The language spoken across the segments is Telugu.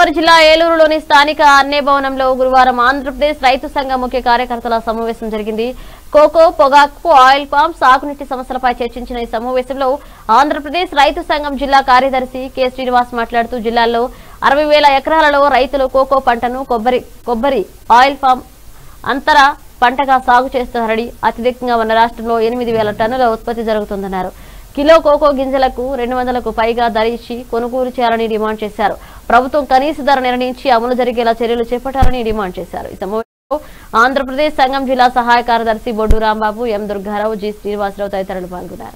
గోదావరి జిల్లా ఏలూరులోని స్థానిక అన్నే భవనంలో గురువారం ఆంధ్రప్రదేశ్ రైతు సంఘం ముఖ్య కార్యకర్తల సమావేశం జరిగింది కోకో పొగాకు ఆయిల్ పామ్ సాగునీటి సమస్యలపై చర్చించిన ఈ సమావేశంలో ఆంధ్రప్రదేశ్ రైతు సంఘం జిల్లా కార్యదర్శి కె శ్రీనివాస్ మాట్లాడుతూ జిల్లాలో అరవై వేల ఎకరాలలో రైతులు కోకో పంటను కొబ్బరి కొబ్బరి ఆయిల్ పామ్ అంతర పంటగా సాగు చేస్తున్నారని అత్యధికంగా ఉన్న రాష్ట్రంలో ఎనిమిది వేల టన్నుల ఉత్పత్తి జరుగుతుందన్నారు కిలో కోకో గింజలకు రెండు వందలకు పైగా ధర ఇచ్చి కొనుగోలు చేయాలని డిమాండ్ చేశారు ప్రభుత్వం కనీస ధర నిర్ణయించి అమలు జరిగేలా చర్యలు చేపట్టాలని డిమాండ్ చేశారు ఈ సమావేశంలో ఆంధ్రప్రదేశ్ సంఘం జిల్లా సహాయ కార్యదర్శి బొడ్డు రాంబాబు ఎం దుర్గారావు జి శ్రీనివాసరావు తదితరులు పాల్గొన్నారు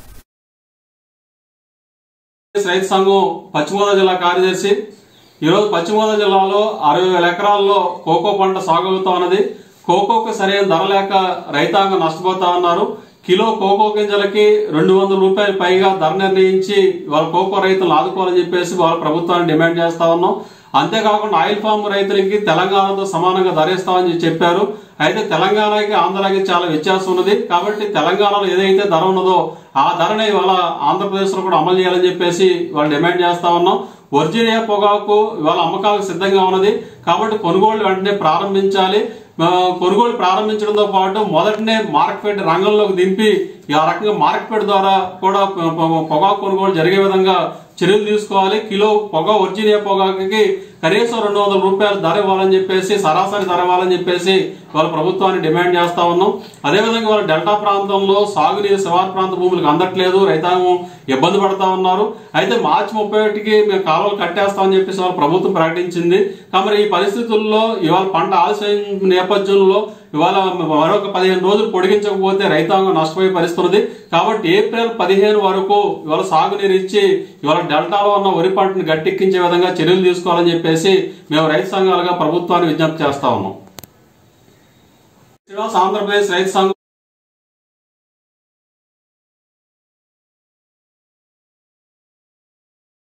రైతు సంఘం పశ్చిమ గోదావరి జిల్లా కార్యదర్శి ఈరోజు పశ్చిమ గోదావరి జిల్లాలో అరవై వేల ఎకరాల్లో కోకో పంట సాగు అవుతా ఉన్నది కోకోకు సరైన ధర లేక రైతాంగం నష్టపోతా ఉన్నారు కిలో కోకో గింజలకి రెండు వందల రూపాయలు పైగా ధర నిర్ణయించి వాళ్ళ కోకో రైతులను ఆదుకోవాలని చెప్పేసి వాళ్ళ ప్రభుత్వాన్ని డిమాండ్ చేస్తా ఉన్నాం అంతేకాకుండా ఆయిల్ ఫామ్ రైతులకి తెలంగాణతో సమానంగా ధర ఇస్తామని చెప్పారు అయితే తెలంగాణకి ఆంధ్రాకి చాలా వ్యత్యాసం ఉన్నది కాబట్టి తెలంగాణలో ఏదైతే ధర ఉన్నదో ఆ ధరని ఇవాళ ఆంధ్రప్రదేశ్ లో కూడా అమలు చేయాలని చెప్పేసి వాళ్ళు డిమాండ్ చేస్తా ఉన్నాం వర్జీనియా పొగాకు ఇవాళ అమ్మకాలకు సిద్ధంగా ఉన్నది కాబట్టి కొనుగోలు వెంటనే ప్రారంభించాలి ఆ, కొనుగోలు ప్రారంభించడంతో పాటు మొదటనే మార్కెట్ రంగంలోకి దింపి ఆ రకంగా మార్కెట్ ద్వారా కూడా పొ- పొ- పొగాకు కొనుగోలు జరిగే విధంగా చర్యలు తీసుకోవాలి కిలో పొగ వర్జీనియా పొగాకుకి కనీసం రెండు వందల రూపాయలు ధర ఇవ్వాలని చెప్పేసి సరాసరి ధర ఇవ్వాలని చెప్పేసి వాళ్ళ ప్రభుత్వాన్ని డిమాండ్ చేస్తా ఉన్నాం అదేవిధంగా వాళ్ళ డెల్టా ప్రాంతంలో సాగునీరు శివారు ప్రాంత భూములకు అందట్లేదు రైతాంగం ఇబ్బంది పడతా ఉన్నారు అయితే మార్చి ముప్పై ఒకటికి మేము కాలువలు కట్టేస్తామని చెప్పేసి వాళ్ళ ప్రభుత్వం ప్రకటించింది కాబట్టి ఈ పరిస్థితుల్లో ఇవాళ పంట ఆలస్యం నేపథ్యంలో ఇవాళ మరొక పదిహేను రోజులు పొడిగించకపోతే రైతాంగం నష్టపోయే పరిస్థితి ఉంది కాబట్టి ఏప్రిల్ పదిహేను వరకు ఇవాళ సాగునీరు ఇచ్చి ఇవాళ డెల్టాలో ఉన్న వరి పంటను గట్టెక్కించే విధంగా చర్యలు తీసుకోవాలని చెప్పేసి మేము రైతు సంఘాలుగా ప్రభుత్వాన్ని విజ్ఞప్తి చేస్తా ఉన్నాం శ్రీనివాస్ ఆంధ్రప్రదేశ్ రైతు సంఘం